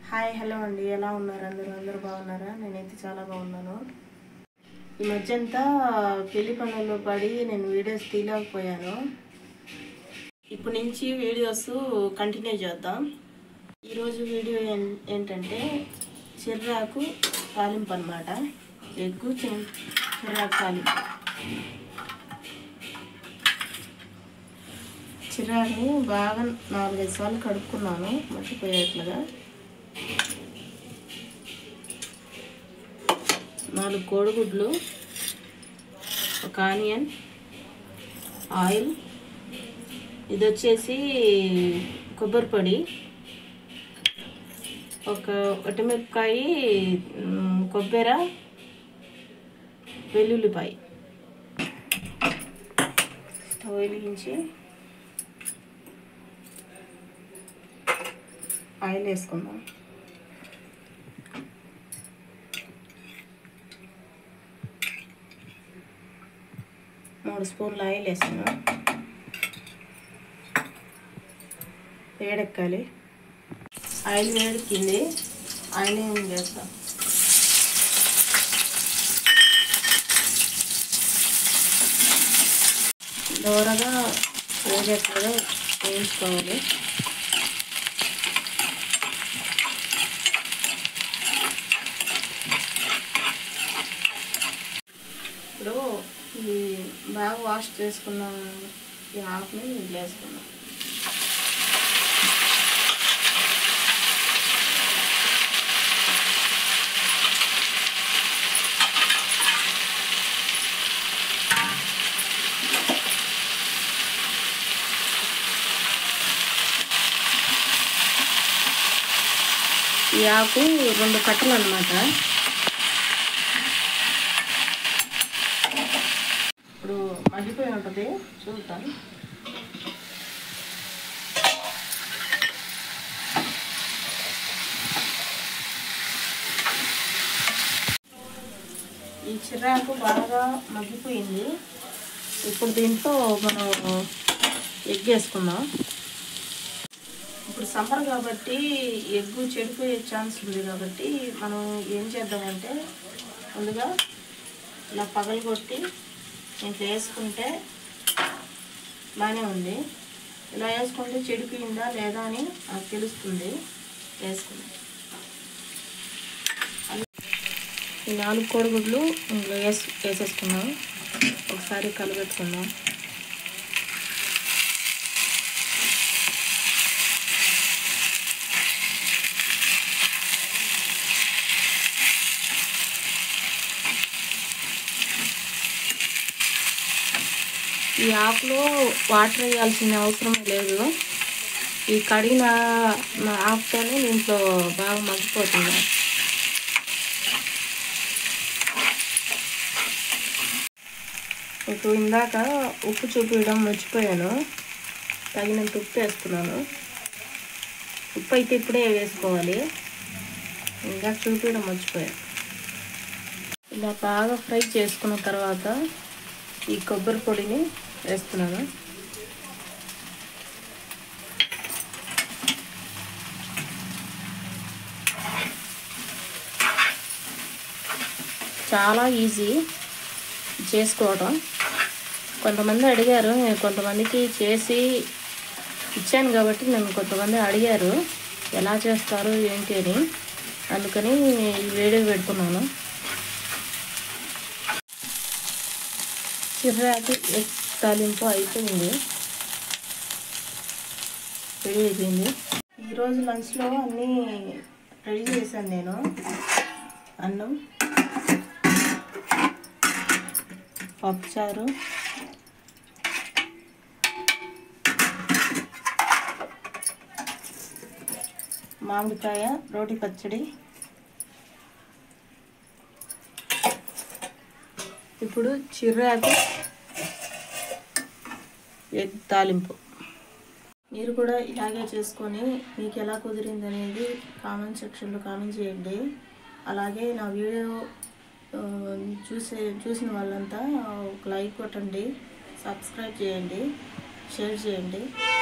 hi hello అండి ఎలా ఉన్నారు అందరూ అందరూ బాగున్నారా నేనైతే చాలా బాగున్నాను ఈ మధ్య అంతా పెళ్లి పనుల్లో పడి నేను వీడియోస్ తీయలేకపోయాను ఇప్పటి నుంచి వీడియోస్ కంటిన్యూ చేద్దాం ఈరోజు వీడియో ఏం- ఏంటంటే చిర్రాకు తాలింపు అనమాట ఎగ్గు చి- చిర్రాకు తాలింపు చిరాకుని బాగా నాలుగైదు సార్లు కడుక్కున్నాను మర్చిపోయేట్లుగా నాలుగు కోడిగుడ్లు ఒక ఆనియన్ ఆయిల్ ఇది వచ్చేసి కొబ్బరి పొడి ఒక ఒటిమిరపకాయ మ్, కొబ్బరి వెల్లుల్లిపాయ స్టవ్ వెలిగించి ఆయిల్ వేసుకుందాం మూడు స్పూన్లు ఆయిల్ వేసుకున్నాం వేడెక్కాలి ఆయిల్ వేడెక్కింది ఆయిల్ ఏం చేస్తాం దూరగా వేడెక్కగా వేయించుకోవాలి ఇప్పుడు ఈ బాగా వాష్ చేసుకున్న ఈ ఆకుని ఇంట్లో వేసుకున్నాం ఈ ఆకు రెండు కట్టలు అనమాట ఇప్పుడు మగ్గిపోయి ఉంటుంది చూద్దాం ఈ చిరాకు బాగా మగ్గిపోయింది ఇప్పుడు దీంట్లో మనం ఎగ్ వేసుకుందాం ఇప్పుడు సమ్మర్ కాబట్టి ఎగ్గు చెడిపోయే ఛాన్స్ ఉంది కాబట్టి మనం ఏం చేద్దామంటే ముందుగా ఇలా పగలగొట్టి ఇంట్లో వేసుకుంటే బాగానే ఉంది ఇలా వేసుకుంటే చెడిపోయిందా లేదా అని నాకు తెలుస్తుంది వేసుకుందాం ఈ నాలుగు కోడిగుడ్లు ఇందులో వేసి వేసేసుకున్నాం ఒకసారి కలబెట్టుకుందాం ఈ ఆకులో వాటర్ వేయాల్సిన అవసరం లేదు ఈ కడిగిన ఆకుతోనే దీంట్లో బాగా మగ్గిపోతుంది ఇప్పుడు ఇందాక ఉప్పు చూపించడం మర్చిపోయాను తగినంత ఉప్పు వేస్తున్నాను ఉప్పు అయితే ఇప్పుడే వేసుకోవాలి ఇంకా చూపించడం మర్చిపోయాను ఇలా బాగా ఫ్రై చేసుకున్న తర్వాత ఈ కొబ్బరి పొడిని వేస్తున్నాను చాలా ఈజీ చేసుకోవడం కొంతమంది అడిగారు నేను కొంతమందికి చేసి ఇచ్చాను కాబట్టి నన్ను కొంతమంది అడిగారు ఎలా చేస్తారు ఏంటి అని అందుకని ఈ వీడియో పెడుతున్నాను చిర్రాకి ఎగ్ తాలింపు అయిపోయింది రెడీ అయిపోయింది ఈరోజు లంచ్లో అన్నీ రెడీ చేశాను నేను అన్నం పప్పుచారు మామిడికాయ రోటి పచ్చడి ఇప్పుడు చిర్రాకు ఎగ్ తాలింపు మీరు కూడా ఇలాగే చేసుకొని మీకు ఎలా కుదిరింది అనేది కామెంట్ సెక్షన్లో కామెంట్ చేయండి అలాగే నా వీడియో ఆ, చూసే చూసిన వాళ్ళంతా ఒక లైక్ కొట్టండి సబ్స్క్రైబ్ చేయండి షేర్ చేయండి